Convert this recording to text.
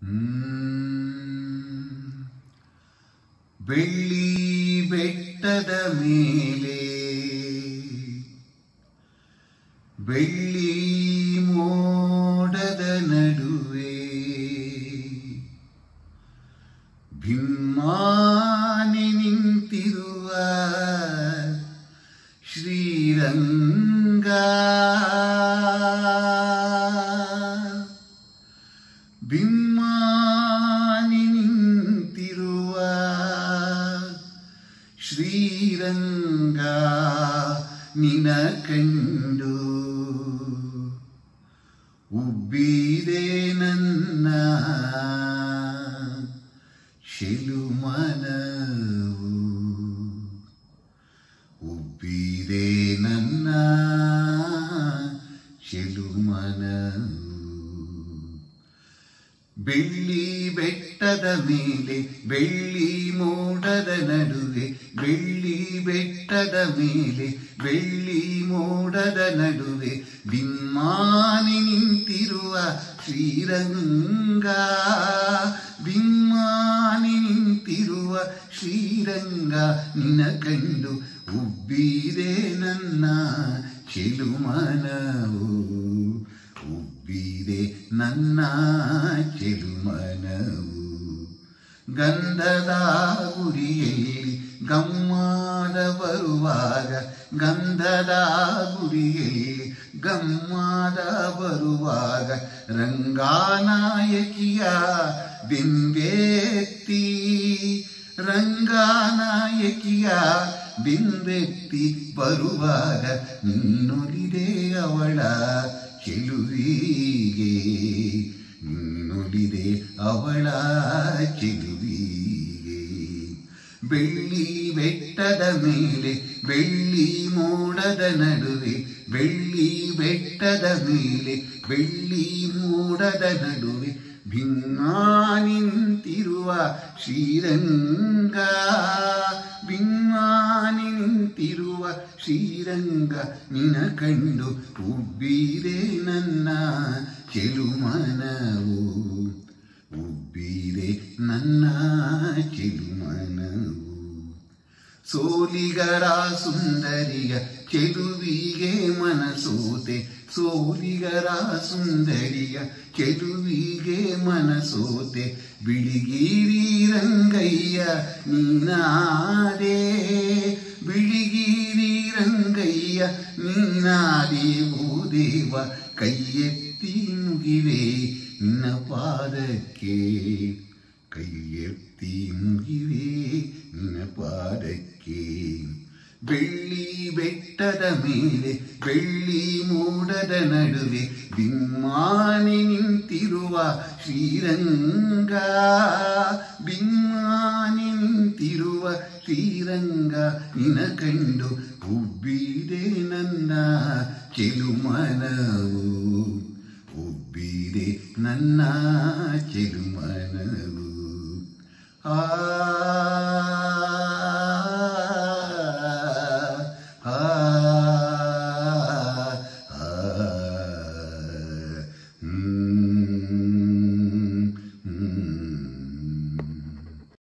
ಹ್ಮ್. ಬೆಳ್ಳಿ ಬೆಟ್ಟದ ಮೇಲೆ ಬೆಳ್ಳಿ ಮೋಡದ ನಡುವೆ ಭಿಮ್ಮಾನಿ ನಿಂತಿರುವ ಶ್ರೀರಂಗ ಬಿಮ್ಮಾನಿ ನಿಂತಿರುವ ಶ್ರೀರಂಗ ನಿನ ಕಂಡು ಉಬ್ಬಿದೆ ನನ್ನ ಶಿಲುಮನವು ಉಬ್ಬಿದೆ ನನ್ನ ಶಿಲುಮನವು ಬೆಳ್ಳಿ ಬೆಟ್ಟದ ಮೇಲೆ ಬೆಳ್ಳಿ ಮೋಡದ ನಡುವೆ ಬೆಳ್ಳಿ ಬೆಟ್ಟದ ಮೇಲೆ ಬೆಳ್ಳಿ ಮೋಡದ ನಡುವೆ ಬಿಮ್ಮಾನಿ ನಿಂತಿರುವ ಶ್ರೀರಂಗ ಬಿಮ್ಮಾನಿ ನಿಂತಿರುವ ಶ್ರೀರಂಗ ನಿನ ಕಂಡು ಉಬ್ಬಿದೆ ನನ್ನ ಚೆಲುಮನವು ಉಬ್ಬಿದೆ ನನ್ನ ಚೆಲುಮನವು ಗಂಧದ ಗುಡಿಯಲ್ಲಿ ಗಮ್ಮಾದ ಬರುವಾಗ ಗಂಧದ ಗುಡಿಯಲ್ಲಿ ಗಮ್ಮಾದ ಬರುವಾಗ ರಂಗಾನಾಯಕಿಯ ಬಿಂಬೆತ್ತಿ ರಂಗಾನಾಯಕಿಯ ಬಿಂಬೆತ್ತಿ ಬರುವಾಗ ನಿನ್ನೊಲಿದೆ ಅವಳ ಚೆಲುವಿಗೆ ನುಡಿದೆ ಅವಳ ಚೆಲುವಿಗೆ ಬೆಳ್ಳಿ ಬೆಟ್ಟದ ಮೇಲೆ ಬೆಳ್ಳಿ ಮೋಡದ ನಡುವೆ ಬೆಳ್ಳಿ ಬೆಟ್ಟದ ಮೇಲೆ ಬೆಳ್ಳಿ ಮೋಡದ ನಡುವೆ ಭಿನ್ನಾನಿ ನಿಂತಿರುವ ಶ್ರೀರಂಗ ಭಿನ್ನಾನಿ ನಿಂತಿರುವ ಶ್ರೀರಂಗ ನಿನ ಕಂಡು ಉಬ್ಬಿದೆ ನನ್ನ ಚೆಲುಮನವು ಉಬ್ಬಿದೆ ನನ್ನ ಚೆಲುಮನವು ಸೋಲಿಗರ ಸುಂದರಿಯ ಚೆಲುವಿಗೆ ಮನಸೋತೆ ಸೋಲಿಗರ ಸುಂದರಿಯ ಚೆಲುವಿಗೆ ಮನಸೋತೆ ಬಿಳಿಗಿರಿ ರಂಗಯ್ಯ ನೀನಾದೆ ಬಿಳಿಗಿರಿ ರಂಗಯ್ಯ ನೀನಾದೆ ಭೂದೇವ ಕೈಯೆತ್ತಿ ಮುಗಿವೆ ನಿನ್ನ ಪಾದಕ್ಕೆ ಕೈಯೆತ್ತಿ ಮುಗಿವೆ ನಿನ್ನ ಪಾದಕ್ಕೆ ಬೆಳ್ಳಿ ಬೆಟ್ಟದ ಮೇಲೆ ಬೆಳ್ಳಿ ಮೋಡದ ನಡುವೆ ಬಿಮ್ಮಾನಿ ನಿಂತಿರುವ ಶ್ರೀರಂಗ ಬಿಮ್ಮಾನಿ ನಿಂತಿರುವ ಶ್ರೀರಂಗ ನಿನ ಕಂಡು ಉಬ್ಬಿದೆ ನನ್ನ ಚೆಲುಮನವು ಉಬ್ಬಿದೆ ನನ್ನ ಚೆಲುಮ